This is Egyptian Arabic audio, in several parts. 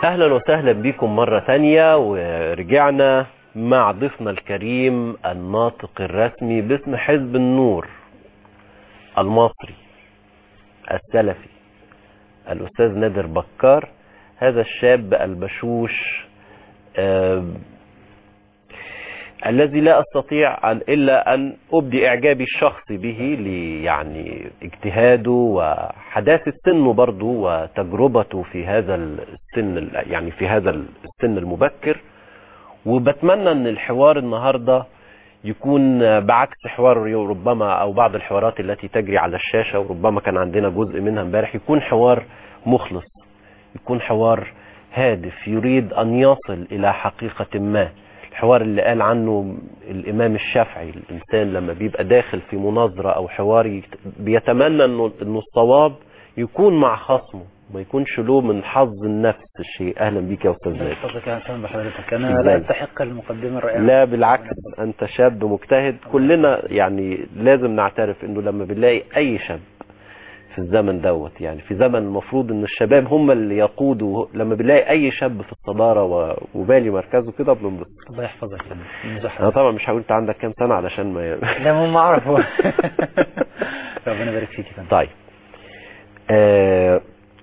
اهلا وسهلا بكم مرة تانية ورجعنا مع ضيفنا الكريم الناطق الرسمي باسم حزب النور المصري السلفي الاستاذ نادر بكار هذا الشاب البشوش آه الذي لا استطيع أن الا ان ابدي اعجابي الشخصي به لي يعني اجتهاده وحداثه سنه برضه وتجربته في هذا السن يعني في هذا السن المبكر وبتمنى ان الحوار النهارده يكون بعكس حوار ربما او بعض الحوارات التي تجري على الشاشه وربما كان عندنا جزء منها امبارح يكون حوار مخلص يكون حوار هادف يريد ان يصل الى حقيقه ما الحوار اللي قال عنه الامام الشافعي الانسان لما بيبقى داخل في مناظره او حوار بيتمنى انه انه الصواب يكون مع خصمه ما يكونش له من حظ النفس الشيء اهلا بيك يا استاذ زاهد اتفضل يا فندم بحضرتك انا لا استحق المقدمه الرائعه لا بالعكس انت شاب مجتهد كلنا يعني لازم نعترف انه لما بنلاقي اي شاب في الزمن دوت يعني في زمن المفروض ان الشباب هم اللي يقودوا لما بنلاقي اي شاب في الصداره وبالي مركزه كده بننبسط الله يحفظك انا طبعا مش هقول انت عندك كام سنه علشان ما لا ما اعرف ربنا يبارك فيك يا طيب آه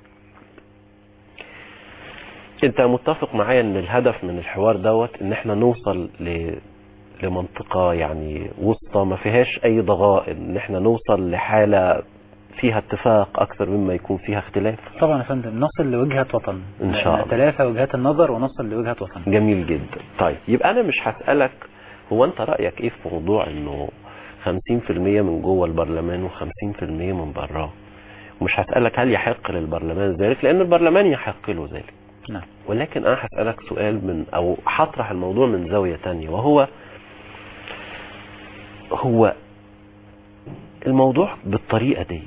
انت متفق معايا ان الهدف من الحوار دوت ان احنا نوصل ل... لمنطقة يعني وسطى ما فيهاش اي ضغائن ان احنا نوصل لحالة فيها اتفاق اكثر مما يكون فيها اختلاف طبعا يا فندم نصل لوجهة وطن ان شاء الله نتلافى وجهات النظر ونصل لوجهة وطن جميل جدا طيب يبقى انا مش هسألك هو انت رأيك ايه في موضوع انه 50% من جوه البرلمان و50% من براه ومش هسألك هل يحق للبرلمان ذلك لان البرلمان يحق له ذلك نعم ولكن انا هسألك سؤال من او هطرح الموضوع من زاوية تانية وهو هو الموضوع بالطريقة ديت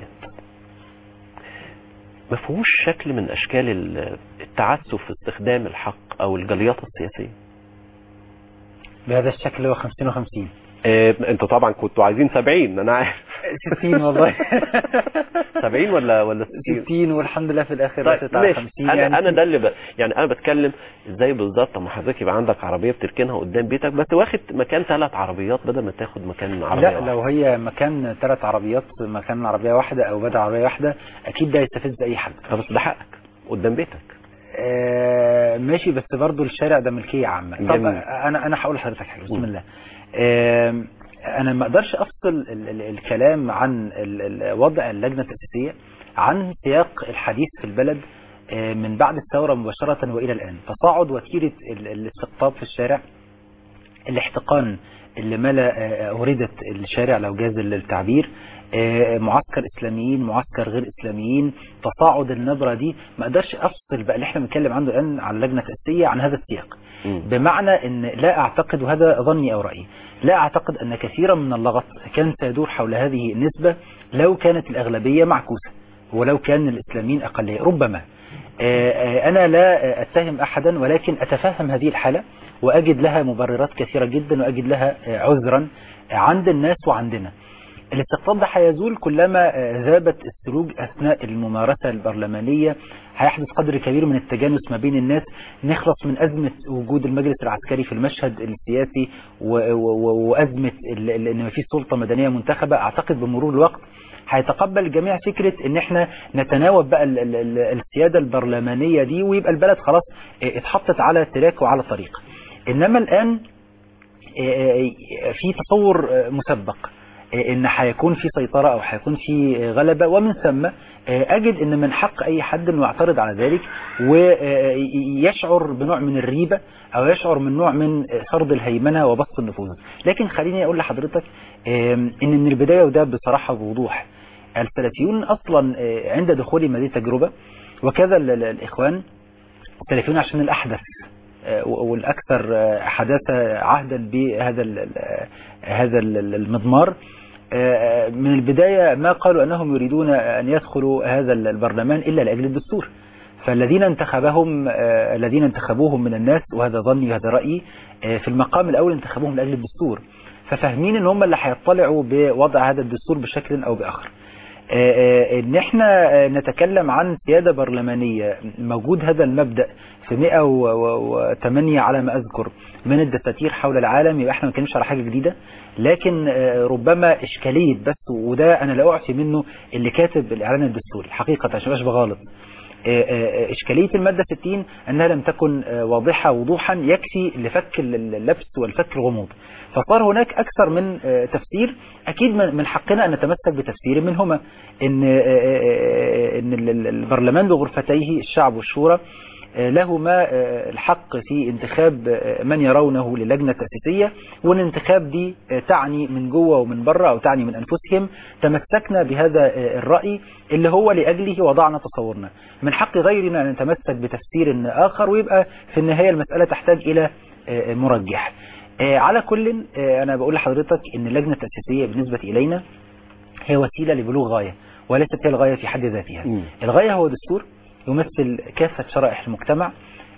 ما فيهوش شكل من اشكال التعسف في استخدام الحق او الجلياطة السياسية بهذا الشكل هو 50 و50 إيه انتوا طبعا كنتوا عايزين 70 انا عارف 60 والله 70 ولا ولا 60 60 والحمد لله في الاخر طيب ماشي 50 انا يعني انا ده اللي ب... يعني انا بتكلم ازاي بالظبط ما حضرتك يبقى عندك عربيه بتركنها قدام بيتك بس واخد مكان ثلاث عربيات بدل ما تاخد مكان عربيه لا لو هي مكان ثلاث عربيات مكان عربيه واحده او بدل عربيه واحده اكيد ده يستفز اي حد بس ده حقك قدام بيتك آه ماشي بس برضو الشارع ده ملكيه عامه طب انا انا هقول لحضرتك حاجه بسم الله آه انا ما اقدرش افصل ال ال الكلام عن ال وضع اللجنة التأسيسية عن سياق الحديث في البلد من بعد الثورة مباشرة وإلى الآن تصاعد وتيرة الاستقطاب في الشارع الاحتقان اللي ملا أوردت الشارع لو جاز التعبير معسكر إسلاميين معسكر غير إسلاميين تصاعد النبرة دي ما اقدرش أفصل بقى اللي احنا بنتكلم عنه الآن على اللجنة التأسيسية عن هذا السياق بمعنى ان لا اعتقد وهذا ظني او رأيي لا اعتقد ان كثيرا من اللغط كان سيدور حول هذه النسبة لو كانت الاغلبية معكوسة ولو كان الاسلاميين اقلية ربما انا لا اتهم احدا ولكن اتفهم هذه الحالة واجد لها مبررات كثيرة جدا واجد لها عذرا عند الناس وعندنا الاستقطاب ده هيزول كلما ذابت السلوك أثناء الممارسة البرلمانية هيحدث قدر كبير من التجانس ما بين الناس نخلص من أزمة وجود المجلس العسكري في المشهد السياسي وأزمة ان ما فيش سلطة مدنية منتخبة أعتقد بمرور الوقت هيتقبل الجميع فكرة ان احنا نتناوب بقى السيادة البرلمانية دي ويبقى البلد خلاص اتحطت على تراك وعلى طريق انما الان في تصور مسبق ان هيكون في سيطرة او هيكون في غلبة ومن ثم اجد ان من حق اي حد انه يعترض على ذلك ويشعر بنوع من الريبة او يشعر من نوع من فرض الهيمنة وبسط النفوذ لكن خليني اقول لحضرتك ان من البداية وده بصراحة بوضوح السلفيون اصلا عند دخولهم هذه التجربة وكذا الاخوان السلفيون عشان الاحدث والاكثر حداثة عهدا بهذا هذا المضمار من البداية ما قالوا أنهم يريدون أن يدخلوا هذا البرلمان إلا لأجل الدستور فالذين انتخبهم الذين انتخبوهم من الناس وهذا ظني وهذا رأيي في المقام الأول انتخبوهم لأجل الدستور ففاهمين ان هم اللي هيطلعوا بوضع هذا الدستور بشكل أو بآخر ان احنا نتكلم عن سيادة برلمانية موجود هذا المبدأ في 108 على ما اذكر من الدساتير حول العالم يبقى احنا ما بنتكلمش على حاجة جديدة لكن ربما اشكالية بس وده انا لا اعفي منه اللي كاتب الاعلان الدستوري حقيقة عشان مش بغالط إشكالية المادة 60 أنها لم تكن واضحة وضوحا يكفي لفك اللبس والفك الغموض فصار هناك أكثر من تفسير أكيد من حقنا أن نتمسك بتفسير منهما إن إن البرلمان بغرفتيه الشعب والشورى لهما الحق في انتخاب من يرونه للجنة التأسيسية والانتخاب دي تعني من جوه ومن بره أو تعني من أنفسهم تمسكنا بهذا الرأي اللي هو لأجله وضعنا تصورنا من حق غيرنا أن نتمسك بتفسير آخر ويبقى في النهاية المسألة تحتاج إلى مرجح على كل أنا بقول لحضرتك أن اللجنة التأسيسية بالنسبة إلينا هي وسيلة لبلوغ غاية وليست هي الغاية في حد ذاتها الغاية هو دستور يمثل كافة شرائح المجتمع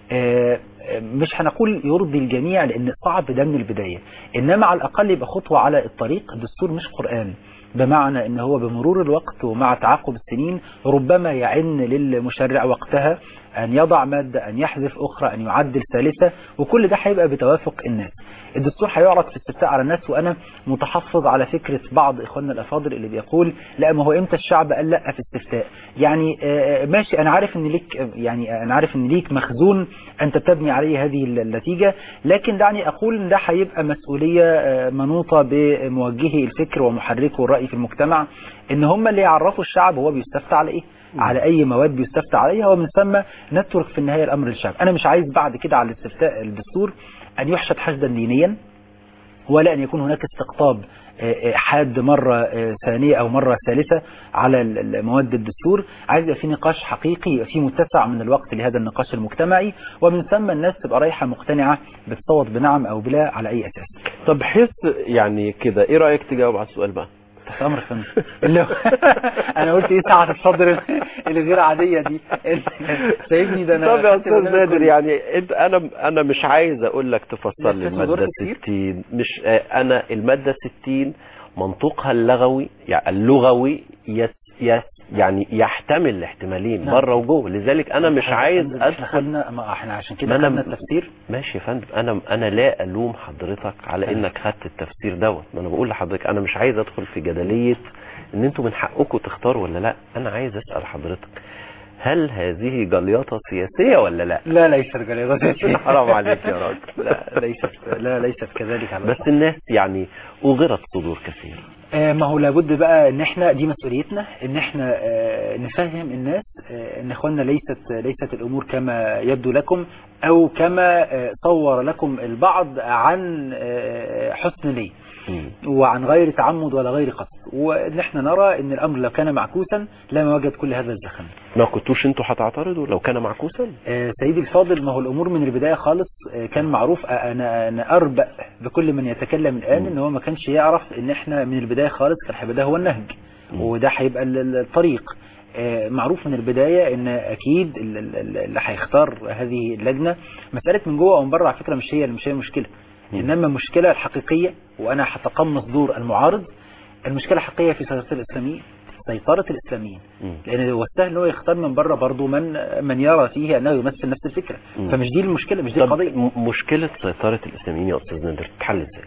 مش هنقول يرضي الجميع لأن صعب ده من البداية إنما على الأقل يبقى خطوة على الطريق الدستور مش قرآن بمعنى ان هو بمرور الوقت ومع تعاقب السنين ربما يعن للمشرع وقتها ان يضع مادة ان يحذف اخرى ان يعدل ثالثة وكل ده هيبقى بتوافق الناس الدستور هيعرض في استفتاء على الناس وانا متحفظ على فكرة بعض اخواننا الافاضل اللي بيقول لا ما هو امتى الشعب قال لا في استفتاء يعني ماشي انا عارف ان ليك يعني انا عارف ان ليك مخزون انت تبني عليه هذه النتيجة لكن دعني اقول ان ده هيبقى مسؤولية منوطة بموجهي الفكر ومحركه الرأي في المجتمع ان هم اللي يعرفوا الشعب هو بيستفتى على ايه على اي مواد بيستفتى عليها ومن ثم نترك في النهاية الامر للشعب انا مش عايز بعد كده على الاستفتاء الدستور ان يحشد حشدا دينيا ولا ان يكون هناك استقطاب حاد مرة ثانية او مرة ثالثة على مواد الدستور عايز يبقى في نقاش حقيقي يبقى في متسع من الوقت لهذا النقاش المجتمعي ومن ثم الناس تبقى رايحة مقتنعة بتصوت بنعم او بلا على اي اساس طب حس يعني كده ايه رأيك تجاوب على السؤال بقى تحت امر فندم اللي انا قلت ايه ساعة الصدر الغير عادية دي سايبني ده انا طب يا استاذ نادر يعني انت انا انا مش عايز اقول لك تفسر لي المادة 60 مش انا المادة 60 منطوقها اللغوي يعني اللغوي يس يس يعني يحتمل الاحتمالين نعم. بره وجوه لذلك انا مش عايز ادخل خدنا ما احنا عشان كده خدنا التفسير ماشي يا فندم انا انا لا الوم حضرتك على انك خدت التفسير دوت ما انا بقول لحضرتك انا مش عايز ادخل في جدليه ان انتوا من حقكم تختاروا ولا لا انا عايز اسال حضرتك هل هذه جليطة سياسية ولا لا لا ليست جليطة سياسية حرام عليك يا راجل لا ليست لا ليست كذلك على بس الناس يعني أغرت صدور كثير ما هو لابد بقى ان احنا دي مسؤوليتنا ان احنا نفهم الناس ان اخواننا ليست ليست الامور كما يبدو لكم او كما صور لكم البعض عن حسن نيه وعن غير تعمد ولا غير قصد وان احنا نرى ان الامر لو كان معكوسا لما وجد كل هذا الزخم ما كنتوش انتوا هتعترضوا لو كان معكوسا آه سيدي الفاضل ما هو الامور من البداية خالص آه كان معروف انا انا اربأ بكل من يتكلم الان ان هو ما كانش يعرف ان احنا من البداية خالص كان هيبقى ده هو النهج وده هيبقى الطريق آه معروف من البداية ان اكيد اللي هيختار هذه اللجنة مسألة من جوه او من بره على فكرة مش هي مش هي المشكلة إنما المشكلة الحقيقية وأنا هتقمص دور المعارض المشكلة الحقيقية في سيطرة الإسلاميين سيطرة الإسلاميين لأن هو السهل إن هو يختار من بره برضه من من يرى فيه أنه يمثل نفس الفكرة مم. فمش دي المشكلة مش دي طب القضية م- مشكلة سيطرة الإسلاميين يا أستاذ نادر تتحل إزاي؟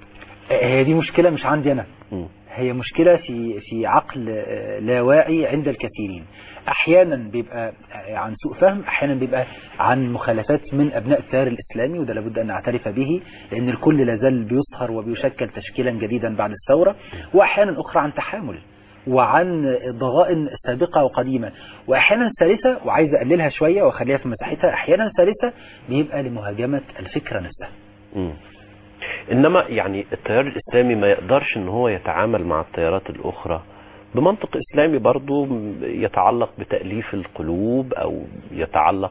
هي دي مشكلة مش عندي أنا مم. هي مشكلة في في عقل آه، لا واعي عند الكثيرين احيانا بيبقى آه، عن سوء فهم احيانا بيبقى عن مخالفات من ابناء التيار الاسلامي وده لابد ان نعترف به لان الكل لازال بيصهر وبيشكل تشكيلا جديدا بعد الثورة واحيانا اخرى عن تحامل وعن ضغائن سابقة وقديمة واحيانا ثالثة وعايز اقللها شوية واخليها في مساحتها احيانا ثالثة بيبقى لمهاجمة الفكرة نفسها مم. إنما يعني التيار الإسلامي ما يقدرش إن هو يتعامل مع التيارات الأخرى بمنطق إسلامي برضو يتعلق بتأليف القلوب أو يتعلق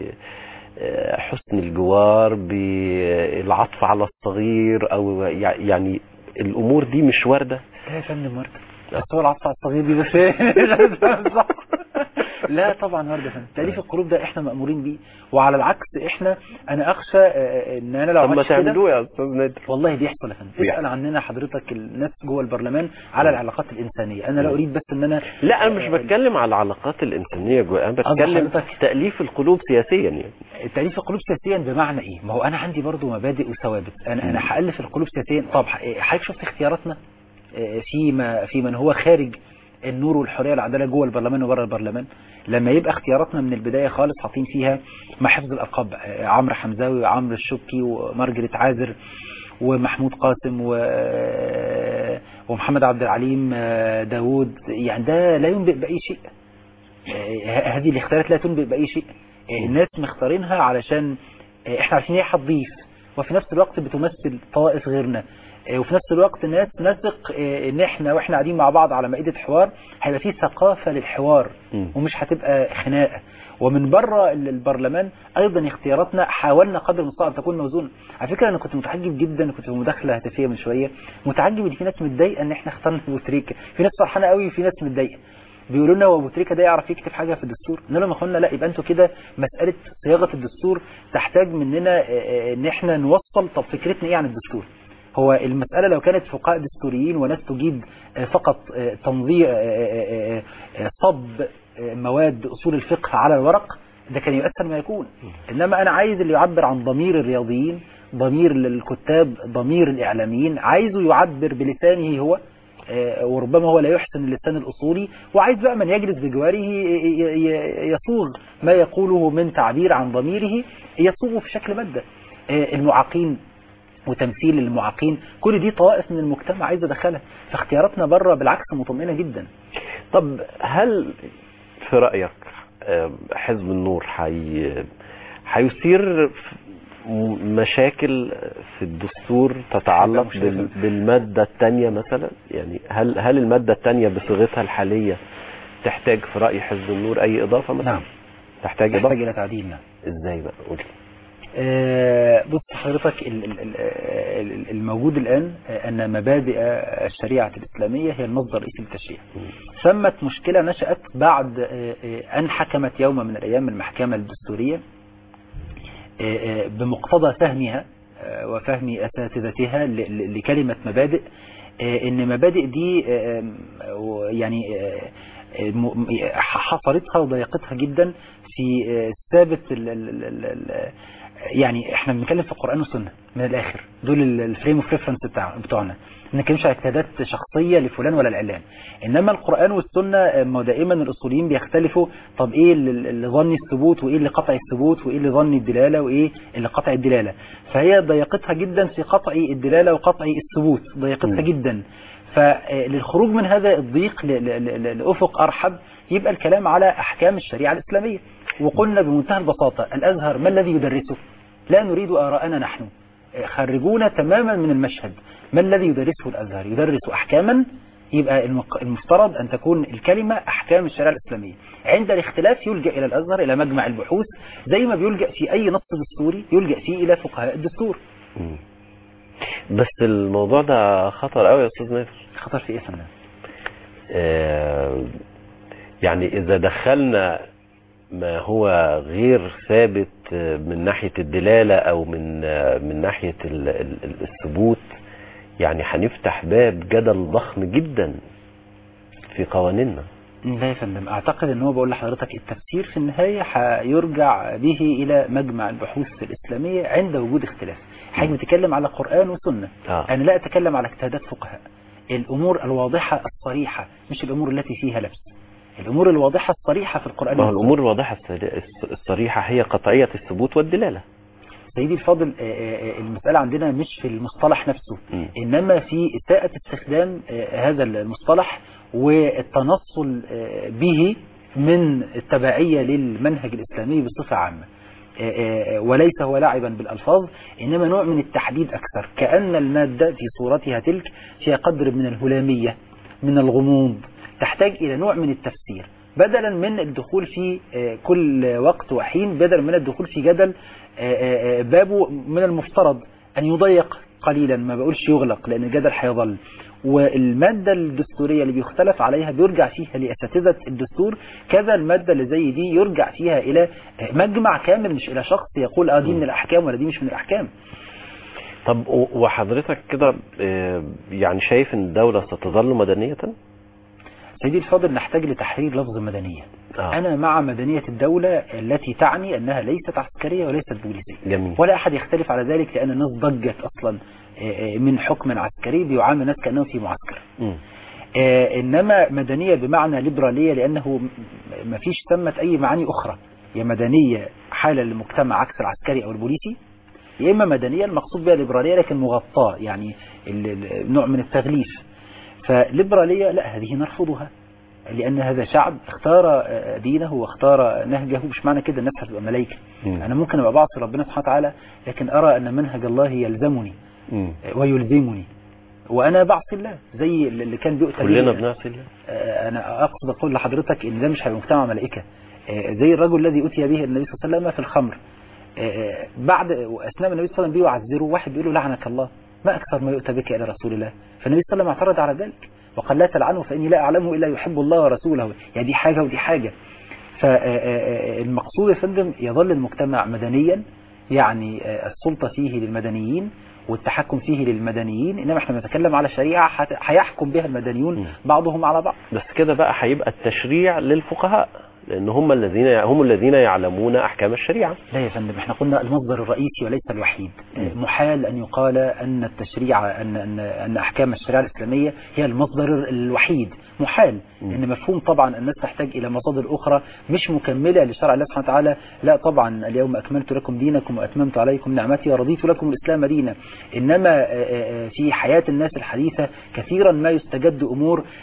بحسن الجوار بالعطف على الصغير أو يع- يعني الأمور دي مش واردة لا يا فندم ورد بس هو العطف على الصغير دي بس صح لا طبعا وارد يا فندم تأليف القلوب ده احنا مأمورين بيه وعلى العكس احنا انا اخشى آه، ان انا لو طب ما عملت كده تعملوه يا استاذ نادر والله بيحصل يا فندم بيحصل. اسال عننا حضرتك الناس جوه البرلمان على العلاقات الانسانيه انا لا اريد بس ان انا لا انا مش بتكلم على العلاقات الانسانيه جوه انا قصدي بتكلم حضرتك- تاليف القلوب سياسيا يعني تأليف القلوب سياسيا بمعنى ايه ما هو انا عندي برضو مبادئ وثوابت انا انا هألف القلوب سياسيا طب ح- حضرتك شفت اختياراتنا آه، في ما في من هو خارج النور والحريه والعداله جوه البرلمان وبره البرلمان لما يبقى اختياراتنا من البدايه خالص حاطين فيها مع حفظ الالقاب آه، عمرو حمزاوي وعمرو الشبكي ومارجريت عازر ومحمود قاسم و ومحمد عبد العليم آه، داوود يعني ده لا ينبئ باي شيء آه، هذه الاختيارات لا تنبئ باي شيء آه، الناس مختارينها علشان آه، احنا عارفين هي هتضيف وفي نفس الوقت بتمثل طوائف غيرنا آه، وفي نفس الوقت ناس نثق آه، ان احنا واحنا قاعدين مع بعض على مائده حوار هيبقى في ثقافه للحوار مم. ومش هتبقى خناقه ومن بره ال- البرلمان ايضا اختياراتنا حاولنا قدر المستطاع ان تكون موزونه على فكره انا كنت متعجب جدا كنت في مداخله هاتفيه من شويه متعجب ان في ناس متضايقه ان احنا اخترنا ابو تريكه في ناس فرحانه قوي وفي ناس متضايقه بيقولوا لنا هو ابو تريكه ده يعرف يكتب حاجه في الدستور قلنا لهم يا اخوانا لا يبقى انتوا كده مساله صياغه الدستور تحتاج مننا آه، آه، ان احنا نوصل طب فكرتنا ايه عن الدستور هو المسألة لو كانت فقهاء دستوريين وناس تجيد آه، فقط آه، تنظير آه، آه، آه، آه، صب آه، مواد أصول الفقه على الورق ده كان يبقى أسهل ما يكون إنما أنا عايز اللي يعبر عن ضمير الرياضيين ضمير الكتاب ضمير الإعلاميين عايزه يعبر بلسانه هو آه، وربما هو لا يحسن اللسان الأصولي وعايز بقى من يجلس بجواره ي- ي- ي- يصوغ ما يقوله من تعبير عن ضميره يصوغه في شكل مادة آه، المعاقين وتمثيل المعاقين كل دي طوائف من المجتمع عايز ادخلها فاختياراتنا بره بالعكس مطمئنه جدا طب هل في رأيك آه، حزب النور حي... هيثير م- مشاكل في الدستور تتعلق مشاكل. بال... بالمادة الثانية مثلا يعني هل هل المادة الثانية بصيغتها الحالية تحتاج في رأي حزب النور أي إضافة مثلا؟ نعم تحتاج يحتاج إضافة الى تعديل نعم إزاي بقى قول لي. آه، بص حضرتك ال- ال- ال- ال- الموجود الآن آه، أن مبادئ الشريعة الإسلامية هي المصدر الرئيسي للتشريع ثمت مشكلة نشأت بعد آه، آه، أن حكمت يوم من الأيام المحكمة الدستورية آه، آه، بمقتضى فهمها آه، وفهم أساتذتها ل- ل- لكلمة مبادئ آه، ان مبادئ دي آه، آه، و- يعني آه، آه، م- حصرتها وضيقتها جدا في آه، ثابت ال- ال- ال- ال- يعني احنا بنتكلم في القرآن والسنة من الاخر دول الفريم اوف ريفرنس بتاع بتوعنا ما بنتكلمش على اجتهادات شخصية لفلان ولا العلان انما القرآن والسنة آه، ما دائما الاصوليين بيختلفوا طب ايه اللي اللي ظني الثبوت وايه اللي قطع الثبوت وايه اللي ظني الدلالة وايه اللي قطع الدلالة فهي ضيقتها جدا في قطع الدلالة وقطع الثبوت ضيقتها مم. جدا فللخروج من هذا الضيق ل- ل- ل- لأفق أرحب يبقى الكلام على أحكام الشريعة الإسلامية وقلنا بمنتهى البساطة الأزهر ما الذي يدرسه لا نريد آراءنا نحن خرجونا تماما من المشهد ما الذي يدرسه الأزهر يدرس أحكاما يبقى المق- المفترض أن تكون الكلمة أحكام الشريعة الإسلامية عند الاختلاف يلجأ إلى الأزهر إلى مجمع البحوث زي ما بيلجأ في أي نص دستوري يلجأ فيه إلى فقهاء الدستور مم. بس الموضوع ده خطر قوي يا أستاذ نادر خطر في إيه يا فندم؟ آه، يعني إذا دخلنا ما هو غير ثابت آه، من ناحية الدلالة أو من آه، من ناحية ال- ال- ال- الثبوت يعني هنفتح باب جدل ضخم جدا في قوانيننا لا يا فندم اعتقد ان هو بقول لحضرتك التفسير في النهايه هيرجع به الى مجمع البحوث الاسلاميه عند وجود اختلاف حضرتك بتتكلم على قران وسنه آه. انا لا اتكلم على اجتهادات فقهاء الامور الواضحه الصريحه مش الامور التي فيها لبس الامور الواضحه الصريحه في القران ما هو والسنة. الأمور الواضحة الصري- الص- الصريحة هي قطعية الثبوت والدلالة سيدي الفاضل آه، آه، آه، المسألة عندنا مش في المصطلح نفسه مم. إنما في إساءة استخدام آه، هذا المصطلح والتنصل آه، به من التبعية للمنهج الإسلامي بصفة عامة آه، آه، وليس هو لاعبا بالألفاظ إنما نوع من التحديد أكثر كأن المادة في صورتها تلك فيها قدر من الهلامية من الغموض تحتاج إلى نوع من التفسير بدلا من الدخول في آه، كل وقت وحين بدلا من الدخول في جدل آه، آه، آه، بابه من المفترض أن يضيق قليلا ما بقولش يغلق لأن الجدل هيظل والمادة الدستورية اللي بيختلف عليها بيرجع فيها لأساتذة الدستور كذا المادة اللي زي دي يرجع فيها إلى مجمع كامل مش إلى شخص يقول اه دي من الأحكام ولا دي مش من الأحكام طب و- وحضرتك كده آه، يعني شايف ان الدولة ستظل مدنية؟ سيدي الفاضل نحتاج لتحرير لفظ مدنية آه. أنا مع مدنية الدولة التي تعني أنها ليست عسكرية وليست بوليسية جميل ولا أحد يختلف على ذلك لأن الناس ضجت أصلا آه، آه، من حكم عسكري بيعامل الناس كأنهم في معسكر مم. آه، إنما مدنية بمعنى ليبرالية لأنه م- مفيش ثمة أي معاني أخرى يا مدنية حالة للمجتمع عكس العسكري أو البوليسي يا إما مدنية المقصود بها ليبرالية لكن مغطاة يعني ال- ال- نوع من التغليف فليبرالية لا هذه نرفضها لأن هذا شعب اختار آه، دينه واختار نهجه مش معنى كده الناس هتبقى ملايكة مم. أنا ممكن أبقى بعصي ربنا سبحانه وتعالى لكن أرى أن منهج الله يلزمني مم. ويلزمني وأنا بعصي الله زي اللي كان بيؤتى كلنا به- بنعصي الله آه، أنا أقصد أقول لحضرتك إن ده مش هيبقى مجتمع ملائكة آه، زي الرجل الذي أتي به النبي صلى الله عليه وسلم في الخمر آه، بعد أثناء النبي صلى الله عليه وسلم بيه يعذره واحد بيقول له لعنك الله ما أكثر ما يؤتى بك إلى رسول الله فالنبي صلى الله عليه وسلم اعترض على ذلك وقال لا تلعنه فإني لا أعلمه إلا يحب الله ورسوله يعني دي حاجة ودي حاجة فالمقصود يا فندم يظل المجتمع مدنيا يعني آه، السلطة فيه للمدنيين والتحكم فيه للمدنيين إنما احنا بنتكلم على شريعة هت- هيحكم بها المدنيون مم. بعضهم على بعض بس كده بقى هيبقى التشريع للفقهاء لان هم الذين هم الذين يعلمون احكام الشريعه لا يا فندم احنا قلنا المصدر الرئيسي وليس الوحيد مم. محال أن يقال أن التشريع أن, أن, أن أحكام الشريعة الإسلامية هي المصدر الوحيد محال مم. إن مفهوم طبعا الناس تحتاج إلى مصادر أخرى مش مكملة لشرع الله سبحانه وتعالى لا طبعا اليوم أكملت لكم دينكم وأتممت عليكم نعمتي ورضيت لكم الإسلام دينا إنما آه، آه، في حياة الناس الحديثة كثيرا ما يستجد أمور